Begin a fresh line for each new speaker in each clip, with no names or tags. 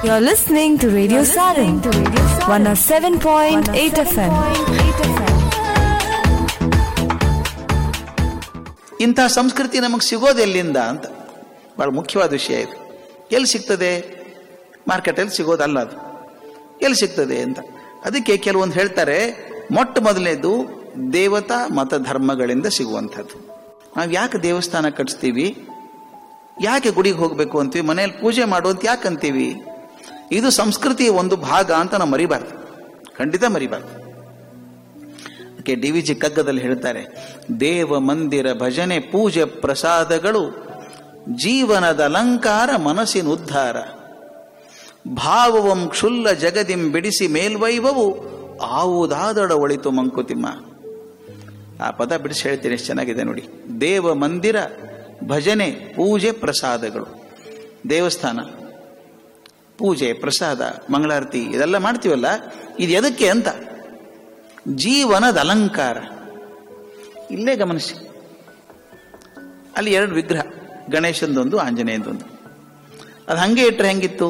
You're listening to Radio Sarin, 107.8 FM.
ಇಂಥ ಸಂಸ್ಕೃತಿ ನಮಗೆ ಸಿಗೋದು ಎಲ್ಲಿಂದ ಅಂತ ಬಹಳ ಮುಖ್ಯವಾದ ವಿಷಯ ಇದು ಎಲ್ಲಿ ಸಿಗ್ತದೆ ಮಾರ್ಕೆಟಲ್ಲಿ ಸಿಗೋದಲ್ಲ ಅದು ಎಲ್ಲಿ ಸಿಗ್ತದೆ ಅಂತ ಅದಕ್ಕೆ ಕೆಲವೊಂದು ಹೇಳ್ತಾರೆ ಮೊಟ್ಟ ಮೊದಲನೇದು ದೇವತಾ ಮತ ಧರ್ಮಗಳಿಂದ ಸಿಗುವಂಥದ್ದು ನಾವು ಯಾಕೆ ದೇವಸ್ಥಾನ ಕಟ್ಸ್ತೀವಿ ಯಾಕೆ ಗುಡಿಗೆ ಹೋಗಬೇಕು ಅಂತೀವಿ ಮನೆಯಲ್ಲಿ ಪೂಜೆ ಮಾಡುವಂತ ಯಾಕೆ ಅಂತೀವಿ ಇದು ಸಂಸ್ಕೃತಿಯ ಒಂದು ಭಾಗ ಅಂತ ನಾವು ಮರಿಬಾರ್ದು ಖಂಡಿತ ಮರಿಬಾರ್ದು ಅದಕ್ಕೆ ಡಿ ವಿ ಜಿ ಕಗ್ಗದಲ್ಲಿ ಹೇಳ್ತಾರೆ ದೇವ ಮಂದಿರ ಭಜನೆ ಪೂಜೆ ಪ್ರಸಾದಗಳು ಜೀವನದ ಅಲಂಕಾರ ಮನಸ್ಸಿನ ಉದ್ಧಾರ ಭಾವವಂ ಕ್ಷುಲ್ಲ ಜಗದಿಂ ಬಿಡಿಸಿ ಮೇಲ್ವೈವವು ಆವುದಾದಡ ಒಳಿತು ಮಂಕುತಿಮ್ಮ ಆ ಪದ ಬಿಡಿಸಿ ಹೇಳ್ತೀನಿ ಎಷ್ಟು ಚೆನ್ನಾಗಿದೆ ನೋಡಿ ದೇವ ಮಂದಿರ ಭಜನೆ ಪೂಜೆ ಪ್ರಸಾದಗಳು ದೇವಸ್ಥಾನ ಪೂಜೆ ಪ್ರಸಾದ ಮಂಗಳಾರತಿ ಇದೆಲ್ಲ ಮಾಡ್ತೀವಲ್ಲ ಇದು ಎದಕ್ಕೆ ಅಂತ ಜೀವನದ ಅಲಂಕಾರ ಇಲ್ಲೇ ಗಮನಿಸಿ ಅಲ್ಲಿ ಎರಡು ವಿಗ್ರಹ ಗಣೇಶಂದೊಂದು ಆಂಜನೇಯಂದೊಂದು ಅದು ಹಂಗೆ ಇಟ್ಟರೆ ಹೆಂಗಿತ್ತು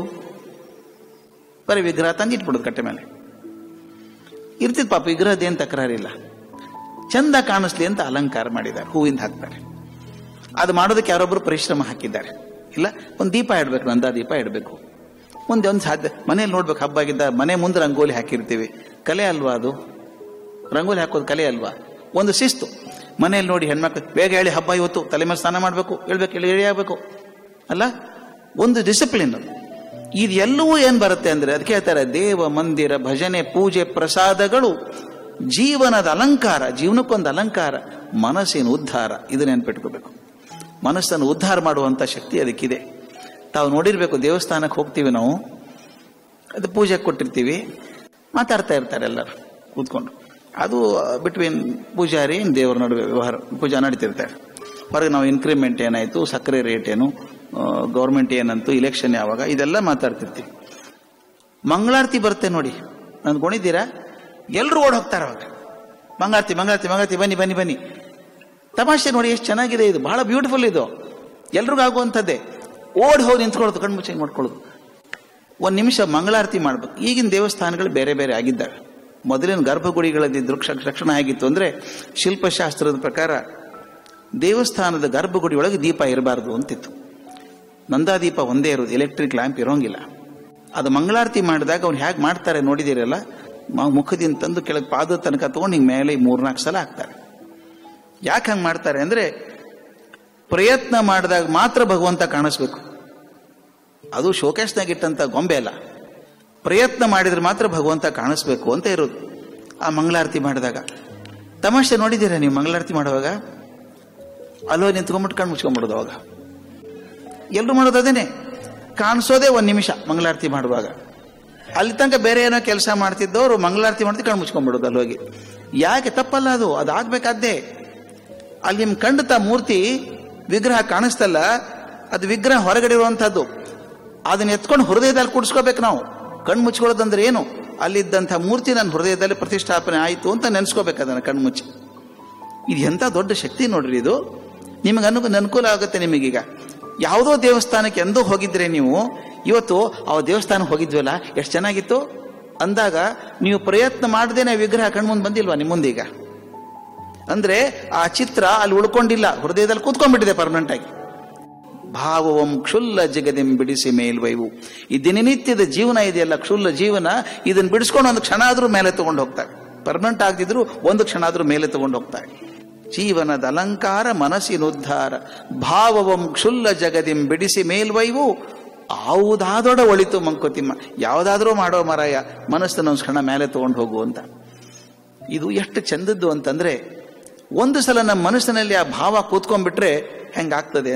ಬರೀ ವಿಗ್ರಹ ತಂದಿಟ್ಬಿಡೋದು ಕಟ್ಟೆ ಮೇಲೆ ಇರ್ತಿದ್ ಪಾಪ ವಿಗ್ರಹದೇನು ತಕರಾರಿಲ್ಲ ಚಂದ ಕಾಣಿಸ್ಲಿ ಅಂತ ಅಲಂಕಾರ ಮಾಡಿದ್ದಾರೆ ಹೂವಿಂದ ಹಾಕ್ತಾರೆ ಅದು ಮಾಡೋದಕ್ಕೆ ಯಾರೊಬ್ಬರು ಪರಿಶ್ರಮ ಹಾಕಿದ್ದಾರೆ ಇಲ್ಲ ಒಂದು ದೀಪ ಇಡಬೇಕು ನಂದಾ ದೀಪ ಇಡಬೇಕು ಮುಂದೆ ಒಂದು ಸಾಧ್ಯ ಮನೇಲಿ ನೋಡ್ಬೇಕು ಹಬ್ಬ ಆಗಿದ್ದ ಮನೆ ಮುಂದೆ ರಂಗೋಲಿ ಹಾಕಿರ್ತೀವಿ ಕಲೆ ಅಲ್ವಾ ಅದು ರಂಗೋಲಿ ಹಾಕೋದು ಕಲೆ ಅಲ್ವಾ ಒಂದು ಶಿಸ್ತು ಮನೆಯಲ್ಲಿ ನೋಡಿ ಹೆಣ್ಮಕ್ಳು ಬೇಗ ಹೇಳಿ ಹಬ್ಬ ಇವತ್ತು ತಲೆ ಮೇಲೆ ಸ್ನಾನ ಮಾಡಬೇಕು ಹೇಳ್ಬೇಕು ಹೇಳಿ ಹೇಳಿ ಆಗ್ಬೇಕು ಅಲ್ಲ ಒಂದು ಡಿಸಿಪ್ಲಿನ್ ಅದು ಇದೆಲ್ಲವೂ ಏನ್ ಬರುತ್ತೆ ಅಂದ್ರೆ ಅದಕ್ಕೆ ಹೇಳ್ತಾರೆ ದೇವ ಮಂದಿರ ಭಜನೆ ಪೂಜೆ ಪ್ರಸಾದಗಳು ಜೀವನದ ಅಲಂಕಾರ ಜೀವನಕ್ಕೊಂದು ಅಲಂಕಾರ ಮನಸ್ಸಿನ ಉದ್ಧಾರ ಇದು ನೆನ್ಪಿಟ್ಕೋಬೇಕು ಮನಸ್ಸನ್ನು ಉದ್ಧಾರ ಮಾಡುವಂತ ಶಕ್ತಿ ಅದಕ್ಕಿದೆ ತಾವು ನೋಡಿರ್ಬೇಕು ದೇವಸ್ಥಾನಕ್ಕೆ ಹೋಗ್ತೀವಿ ನಾವು ಅದು ಪೂಜೆ ಕೊಟ್ಟಿರ್ತೀವಿ ಮಾತಾಡ್ತಾ ಇರ್ತಾರೆ ಎಲ್ಲರೂ ಕೂತ್ಕೊಂಡು ಅದು ಬಿಟ್ವೀನ್ ಪೂಜಾರಿ ದೇವರ ನಡುವೆ ವ್ಯವಹಾರ ಪೂಜಾ ನಡೀತಿರ್ತಾರೆ ಹೊರಗೆ ನಾವು ಇನ್ಕ್ರಿಮೆಂಟ್ ಏನಾಯ್ತು ಸಕ್ಕರೆ ರೇಟ್ ಏನು ಗೌರ್ಮೆಂಟ್ ಏನಂತು ಇಲೆಕ್ಷನ್ ಯಾವಾಗ ಇದೆಲ್ಲ ಮಾತಾಡ್ತಿರ್ತೀವಿ ಮಂಗಳಾರತಿ ಬರುತ್ತೆ ನೋಡಿ ಅಂದ್ಕೊಂಡಿದ್ದೀರಾ ಎಲ್ಲರೂ ಓಡ್ ಹೋಗ್ತಾರೆ ಅವಾಗ ಮಂಗಾರತಿ ಮಂಗಾರತಿ ಮಂಗಾರತಿ ಬನ್ನಿ ಬನ್ನಿ ಬನ್ನಿ ತಮಾಷೆ ನೋಡಿ ಎಷ್ಟು ಚೆನ್ನಾಗಿದೆ ಇದು ಬಹಳ ಬ್ಯೂಟಿಫುಲ್ ಇದು ಎಲ್ರಿಗೂ ಆಗುವಂಥದ್ದೇ ಓಡ್ ಹೋಗಿ ನಿಂತ್ಕೊಳ್ಳೋದು ಕಣ್ಣು ಮುಚ್ಚಿ ಮಾಡ್ಕೊಳ್ಳೋದು ಒಂದು ನಿಮಿಷ ಮಂಗಳಾರತಿ ಮಾಡ್ಬೇಕು ಈಗಿನ ದೇವಸ್ಥಾನಗಳು ಬೇರೆ ಬೇರೆ ಆಗಿದ್ದಾವೆ ಮೊದಲಿನ ಗರ್ಭಗುಡಿಗಳಲ್ಲಿ ದೃಕ್ಷ ರಕ್ಷಣೆ ಆಗಿತ್ತು ಅಂದ್ರೆ ಶಿಲ್ಪಶಾಸ್ತ್ರದ ಪ್ರಕಾರ ದೇವಸ್ಥಾನದ ಗರ್ಭಗುಡಿ ಒಳಗೆ ದೀಪ ಇರಬಾರ್ದು ಅಂತಿತ್ತು ನಂದಾದೀಪ ಒಂದೇ ಇರೋದು ಎಲೆಕ್ಟ್ರಿಕ್ ಲ್ಯಾಂಪ್ ಇರೋಂಗಿಲ್ಲ ಅದು ಮಂಗಳಾರತಿ ಮಾಡಿದಾಗ ಅವ್ನು ಹೇಗೆ ಮಾಡ್ತಾರೆ ನೋಡಿದಿರಲ್ಲ ಮ- ಮುಖದಿಂದ ತಂದು ಕೆಳಗೆ ಪಾದದ ತನಕ ತಗೊಂಡು ಹಿಂಗೆ ಮೇಲೆ ಮೂರ್ನಾಲ್ಕು ಸಲ ಹಾಕ್ತಾರೆ ಯಾಕೆ ಹಂಗೆ ಮಾಡ್ತಾರೆ ಅಂದ್ರೆ ಪ್ರಯತ್ನ ಮಾಡಿದಾಗ ಮಾತ್ರ ಭಗವಂತ ಕಾಣಿಸ್ಬೇಕು ಅದು ಶೋಕೇಶ್ನಾಗ ಇಟ್ಟಂತ ಗೊಂಬೆ ಅಲ್ಲ ಪ್ರಯತ್ನ ಮಾಡಿದ್ರೆ ಮಾತ್ರ ಭಗವಂತ ಕಾಣಿಸ್ಬೇಕು ಅಂತ ಇರೋದು ಆ ಮಂಗಳಾರತಿ ಮಾಡಿದಾಗ ತಮಾಷೆ ನೋಡಿದ್ದೀರಾ ನೀವು ಮಂಗಳಾರತಿ ಮಾಡುವಾಗ ಅಲ್ಲೋ ನಿಂತ್ಕೊಂಡ್ಬಿಟ್ಟು ಕಣ್ಣು ಮುಚ್ಕೊಂಡ್ಬಿಡೋದು ಅವಾಗ ಎಲ್ಲರೂ ಮಾಡೋದು ಅದೇನೆ ಕಾಣಿಸೋದೇ ಒಂದು ನಿಮಿಷ ಮಂಗಳಾರತಿ ಮಾಡುವಾಗ ಅಲ್ಲಿ ತನಕ ಬೇರೆ ಏನೋ ಕೆಲಸ ಮಾಡ್ತಿದ್ದವರು ಮಂಗಳಾರತಿ ಮಾಡ್ತಿ ಕಣ್ಣು ಮುಚ್ಕೊಂಡ್ಬಿಡೋದು ಅಲ್ಲಿ ಹೋಗಿ ಯಾಕೆ ತಪ್ಪಲ್ಲ ಅದು ಅದಾಗಬೇಕಾದ್ದೇ ಅಲ್ಲಿ ನಿಮ್ ಖಂಡಿತ ಮೂರ್ತಿ ವಿಗ್ರಹ ಕಾಣಿಸ್ತಲ್ಲ ಅದು ವಿಗ್ರಹ ಹೊರಗಡೆ ಇರುವಂತಹದ್ದು ಅದನ್ನ ಎತ್ಕೊಂಡು ಹೃದಯದಲ್ಲಿ ಕೂಡಿಸ್ಕೋಬೇಕು ನಾವು ಕಣ್ಣು ಮುಚ್ಕೊಳ್ಳೋದಂದ್ರೆ ಏನು ಅಲ್ಲಿದ್ದಂಥ ಮೂರ್ತಿ ನನ್ನ ಹೃದಯದಲ್ಲಿ ಪ್ರತಿಷ್ಠಾಪನೆ ಆಯಿತು ಅಂತ ನೆನೆಸ್ಕೋಬೇಕು ಅದನ್ನ ಕಣ್ಣು ಮುಚ್ಚಿ ಇದು ಎಂಥ ದೊಡ್ಡ ಶಕ್ತಿ ನೋಡ್ರಿ ಇದು ನಿಮಗೆ ಅನು ಅನುಕೂಲ ಆಗುತ್ತೆ ನಿಮಗೀಗ ಯಾವುದೋ ದೇವಸ್ಥಾನಕ್ಕೆ ಎಂದೋ ಹೋಗಿದ್ರೆ ನೀವು ಇವತ್ತು ಆ ದೇವಸ್ಥಾನಕ್ಕೆ ಹೋಗಿದ್ವಲ್ಲ ಎಷ್ಟು ಚೆನ್ನಾಗಿತ್ತು ಅಂದಾಗ ನೀವು ಪ್ರಯತ್ನ ಮಾಡದೇನೆ ವಿಗ್ರಹ ಕಣ್ಮುಂದೆ ಬಂದಿಲ್ವಾ ನಿಮ್ಮ ಮುಂದೀಗ ಅಂದ್ರೆ ಆ ಚಿತ್ರ ಅಲ್ಲಿ ಉಳ್ಕೊಂಡಿಲ್ಲ ಹೃದಯದಲ್ಲಿ ಕೂತ್ಕೊಂಡ್ಬಿಟ್ಟಿದೆ ಪರ್ಮನೆಂಟ್ ಆಗಿ ಭಾವವಂ ಕ್ಷುಲ್ಲ ಜಗದಿಂ ಬಿಡಿಸಿ ಮೇಲ್ವೈವು ಈ ದಿನನಿತ್ಯದ ಜೀವನ ಇದೆಯಲ್ಲ ಕ್ಷುಲ್ಲ ಜೀವನ ಇದನ್ನ ಬಿಡಿಸ್ಕೊಂಡು ಒಂದು ಕ್ಷಣ ಆದ್ರೂ ಮೇಲೆ ತಗೊಂಡು ಹೋಗ್ತಾರೆ ಪರ್ಮನೆಂಟ್ ಆಗದಿದ್ರು ಒಂದು ಕ್ಷಣ ಆದ್ರೂ ಮೇಲೆ ತಗೊಂಡು ಹೋಗ್ತಾರೆ ಜೀವನದ ಅಲಂಕಾರ ಮನಸ್ಸಿನ ಉದ್ಧಾರ ಭಾವವಂ ಕ್ಷುಲ್ಲ ಜಗದಿಂ ಬಿಡಿಸಿ ಮೇಲ್ವೈವು ಯಾವುದಾದೊಡ ಒಳಿತು ಮಂಕುತಿಮ್ಮ ಯಾವುದಾದ್ರೂ ಮಾಡೋ ಮರಾಯ ಮನಸ್ಸನ್ನು ಒಂದು ಕ್ಷಣ ಮೇಲೆ ತಗೊಂಡು ಹೋಗು ಅಂತ ಇದು ಎಷ್ಟು ಚಂದದ್ದು ಅಂತಂದ್ರೆ ಒಂದು ಸಲ ನಮ್ಮ ಮನಸ್ಸಿನಲ್ಲಿ ಆ ಭಾವ ಕೂತ್ಕೊಂಡ್ಬಿಟ್ರೆ ಹೆಂಗಾಗ್ತದೆ